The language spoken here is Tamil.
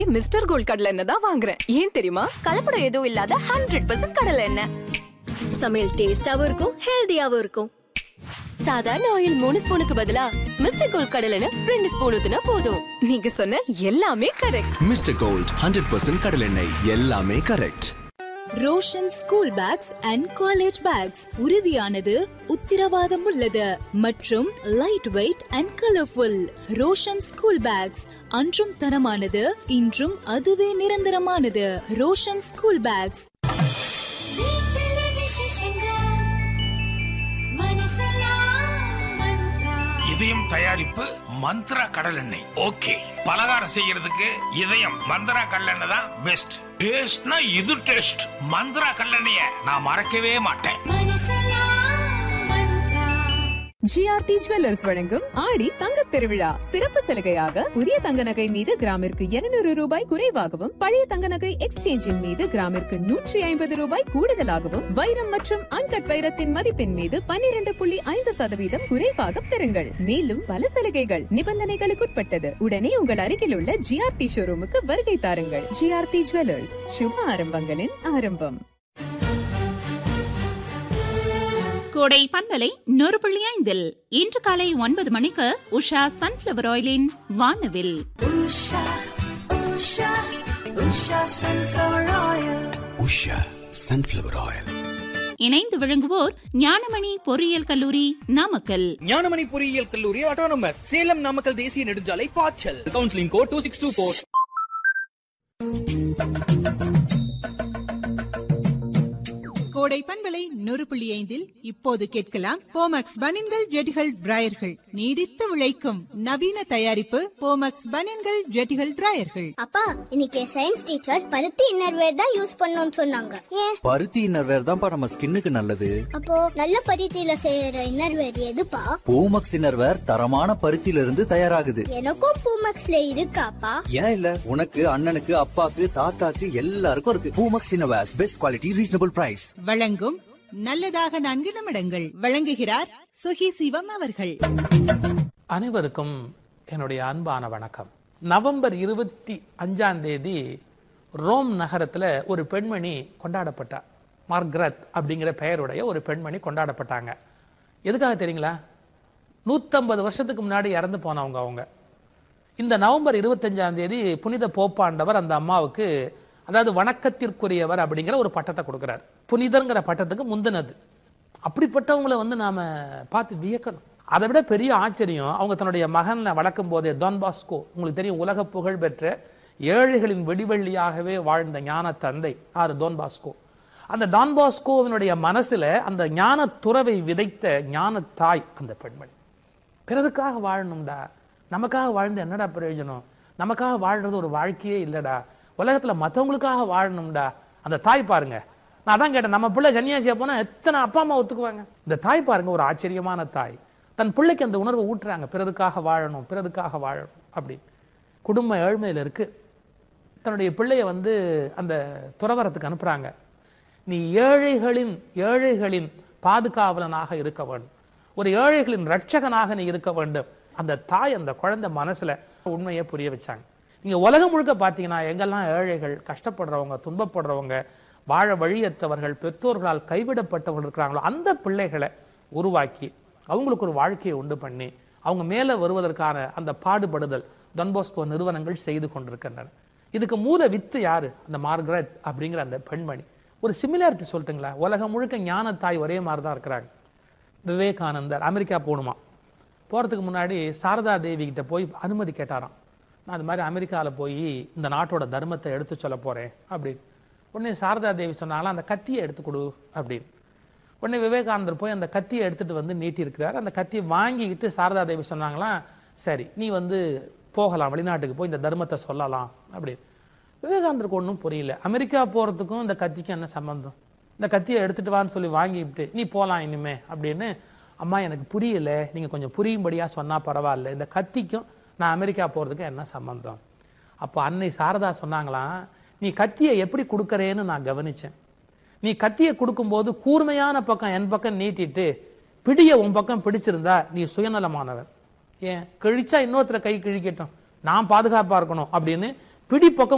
மிஸ்டர் கோல்ட் கடலை எண்ணெய் தான் வாங்குறேன் ஏன் தெரியுமா கலப்படம் எதுவும் இல்லாத ஹண்ட்ரட் பர்சன்ட் கடலை எண்ணெய் சமையல் டேஸ்டாவும் இருக்கும் ஹெல்தியாவும் இருக்கும் சாதாரண ஆயில் மூணு ஸ்பூனுக்கு பதிலா மிஸ்டர் கோல் கடலைன்னு ரெண்டு ஸ்பூன் ஊத்துனா போதும் நீங்க சொன்ன எல்லாமே correct Mister Gold hundred percent கடலெண்ணெய் எல்லாமே correct Roshan school bags and college bags உறுதியானது உத்திரவாதம் உள்ளது மற்றும் light weight and colourful Roshan school bags அன்றும் தரமானது இன்றும் அதுவே நிரந்தரமானது ரோஷன் ஸ்கூல் பேக்ஸ் இதயம் தயாரிப்பு மந்த்ரா கடல் எண்ணெய் ஓகே பலகாரம் செய்யறதுக்கு இதயம் மந்த்ரா கடலெண்ணெய் தான் பெஸ்ட் டேஸ்ட்னா இது டேஸ்ட் மந்த்ரா கடலெண்ணெய நான் மறக்கவே மாட்டேன் ஜிஆர்டி ஜுவல்லர்ஸ் வழங்கும் ஆடி தங்கத் திருவிழா சிறப்பு சலுகையாக புதிய தங்க நகை மீது கிராமிற்கு 200 ரூபாய் குறைவாகவும் பழைய தங்க நகை எக்ஸ்சேஞ்சின் மீது கிராமிற்கு நூற்றி ஐம்பது ரூபாய் கூடுதலாகவும் வைரம் மற்றும் அன்கட் வைரத்தின் மதிப்பின் மீது 12.5% புள்ளி ஐந்து சதவீதம் குறைவாக பெறுங்கள் மேலும் பல சலுகைகள் நிபந்தனைகளுக்குட்பட்டது உடனே உங்கள் அருகில் உள்ள ஜிஆர்டி ஷோரூமுக்கு வருகை தாருங்கள் ஜிஆர்டி ஜுவல்லர்ஸ் சுப ஆரம்பங்களின் ஆரம்பம் கோடை பண்பலை நூறு புள்ளி ஐந்தில் இன்று காலை ஒன்பது மணிக்கு உஷா சன்ஃபிளவர் ஆயிலின் வானவில் உஷா சன்ஃபிளவர் ஆயில் இணைந்து விளங்குவோர் ஞானமணி பொறியியல் கல்லூரி நாமக்கல் ஞானமணி பொறியியல் கல்லூரி ஆட்டோனமஸ் சேலம் நாமக்கல் தேசிய நெடுஞ்சாலை பாய்ச்சல் counselling code two six two four Kodai பண்பலை நூறு புள்ளி ஐந்தில் இப்போது கேட்கலாம் போமக்ஸ் பனின்கள் ஜெட்டிகள் டிராயர்கள் நீடித்து உழைக்கும் நவீன தயாரிப்பு போமக்ஸ் பனின்கள் ஜெட்டிகள் டிராயர்கள் அப்பா இன்னைக்கு சயின்ஸ் டீச்சர் பருத்தி இன்னர்வேர் தான் யூஸ் பண்ணணும்னு சொன்னாங்க ஏன் பருத்தி இன்னர்வேர் தான்ப்பா நம்ம ஸ்கின்னுக்கு நல்லது அப்போ நல்ல பருத்தியில செய்யற இன்னர்வேர் எதுப்பா பூமக்ஸ் இன்னர்வேர் தரமான பருத்தியில இருந்து தயாராகுது எனக்கும் பூமக்ஸ்ல இருக்காப்பா ஏன் இல்ல உனக்கு அண்ணனுக்கு அப்பாக்கு தாத்தாக்கு எல்லாருக்கும் இருக்கு Poomex innerwears best quality reasonable price வழங்கும் நல்லதாக நான்கு நிமிடங்கள் வழங்குகிறார் சுகி சிவம் அவர்கள் அனைவருக்கும் என்னுடைய அன்பான வணக்கம் நவம்பர் இருபத்தி அஞ்சாம் தேதி ரோம் நகரத்தில் ஒரு பெண்மணி கொண்டாடப்பட்டார் மார்க்ரத் அப்படிங்கிற பெயருடைய ஒரு பெண்மணி கொண்டாடப்பட்டாங்க எதுக்காக தெரியுங்களா நூற்றம்பது வருஷத்துக்கு முன்னாடி இறந்து போனவங்க அவங்க இந்த நவம்பர் இருபத்தஞ்சாம் தேதி புனித போப்பாண்டவர் அந்த அம்மாவுக்கு அதாவது வணக்கத்திற்குரியவர் அப்படிங்கிற ஒரு பட்டத்தை கொடுக்குறார் புனிதர்ங்கிற பட்டத்துக்கு முந்தினது அப்படிப்பட்டவங்கள வந்து நாம பார்த்து வியக்கணும் அதை விட பெரிய ஆச்சரியம் அவங்க தன்னுடைய மகனை வளர்க்கும் போதே டான் பாஸ்கோ உங்களுக்கு தெரியும் உலக புகழ் பெற்ற ஏழைகளின் வெடிவெள்ளியாகவே வாழ்ந்த ஞான தந்தை ஆறு டோன் பாஸ்கோ அந்த டான் பாஸ்கோவினுடைய மனசுல அந்த ஞான துறவை விதைத்த ஞான தாய் அந்த பெண்மணி பிறருக்காக வாழணும்டா நமக்காக வாழ்ந்து என்னடா பிரயோஜனம் நமக்காக வாழ்றது ஒரு வாழ்க்கையே இல்லடா உலகத்துல மற்றவங்களுக்காக வாழணும்டா அந்த தாய் பாருங்க நான் அதான் கேட்டேன் நம்ம பிள்ளை சன்னியாசியா போனா எத்தனை அப்பா அம்மா ஒத்துக்குவாங்க இந்த தாய் பாருங்க ஒரு ஆச்சரியமான தாய் தன் பிள்ளைக்கு அந்த உணர்வை ஊட்டுறாங்க பிறருக்காக வாழணும் பிறருக்காக வாழணும் அப்படின்னு குடும்ப ஏழ்மையில இருக்கு தன்னுடைய பிள்ளைய வந்து அந்த துறவரத்துக்கு அனுப்புறாங்க நீ ஏழைகளின் ஏழைகளின் பாதுகாவலனாக இருக்க வேண்டும் ஒரு ஏழைகளின் ரட்சகனாக நீ இருக்க வேண்டும் அந்த தாய் அந்த குழந்தை மனசுல உண்மையை புரிய வச்சாங்க நீங்க உலகம் முழுக்க பார்த்தீங்கன்னா எங்கெல்லாம் ஏழைகள் கஷ்டப்படுறவங்க துன்பப்படுறவங்க வாழ வழியற்றவர்கள் பெற்றோர்களால் கைவிடப்பட்டவர்கள் இருக்கிறாங்களோ அந்த பிள்ளைகளை உருவாக்கி அவங்களுக்கு ஒரு வாழ்க்கையை உண்டு பண்ணி அவங்க மேலே வருவதற்கான அந்த பாடுபடுதல் டொன்போஸ்கோ நிறுவனங்கள் செய்து கொண்டிருக்கின்றன இதுக்கு மூல வித்து யாரு அந்த மார்கரெட் அப்படிங்கிற அந்த பெண்மணி ஒரு சிமிலாரிட்டி சொல்லட்டுங்களா உலகம் முழுக்க ஞான தாய் ஒரே மாதிரி தான் இருக்கிறாங்க விவேகானந்தர் அமெரிக்கா போகணுமா போகிறதுக்கு முன்னாடி சாரதா தேவி கிட்ட போய் அனுமதி கேட்டாராம் நான் அது மாதிரி அமெரிக்காவில் போய் இந்த நாட்டோட தர்மத்தை எடுத்து சொல்ல போகிறேன் அப்படின்னு உடனே சாரதா தேவி சொன்னாங்களா அந்த கத்தியை எடுத்து கொடு அப்படின்னு உடனே விவேகானந்தர் போய் அந்த கத்தியை எடுத்துட்டு வந்து நீட்டியிருக்கிறார் அந்த கத்தியை வாங்கிக்கிட்டு சாரதா தேவி சொன்னாங்களாம் சரி நீ வந்து போகலாம் வெளிநாட்டுக்கு போய் இந்த தர்மத்தை சொல்லலாம் அப்படின்னு விவேகானந்தருக்கு ஒன்றும் புரியல அமெரிக்கா போகிறதுக்கும் இந்த கத்திக்கும் என்ன சம்பந்தம் இந்த கத்தியை எடுத்துட்டு வான்னு சொல்லி வாங்கிவிட்டு நீ போகலாம் இனிமே அப்படின்னு அம்மா எனக்கு புரியல நீங்கள் கொஞ்சம் புரியும்படியாக சொன்னால் பரவாயில்ல இந்த கத்திக்கும் நான் அமெரிக்கா போகிறதுக்கு என்ன சம்பந்தம் அப்போ அன்னை சாரதா சொன்னாங்களாம் நீ கத்தியை எப்படி கொடுக்கறேன்னு நான் கவனிச்சேன் நீ கத்தியை கொடுக்கும்போது கூர்மையான பக்கம் என் பக்கம் நீட்டிட்டு பிடிய உன் பக்கம் பிடிச்சிருந்தா நீ சுயநலமானவன் ஏன் கிழிச்சா இன்னொருத்தர கை கிழிக்கட்டும் நான் பாதுகாப்பா இருக்கணும் அப்படின்னு பிடி பக்கம்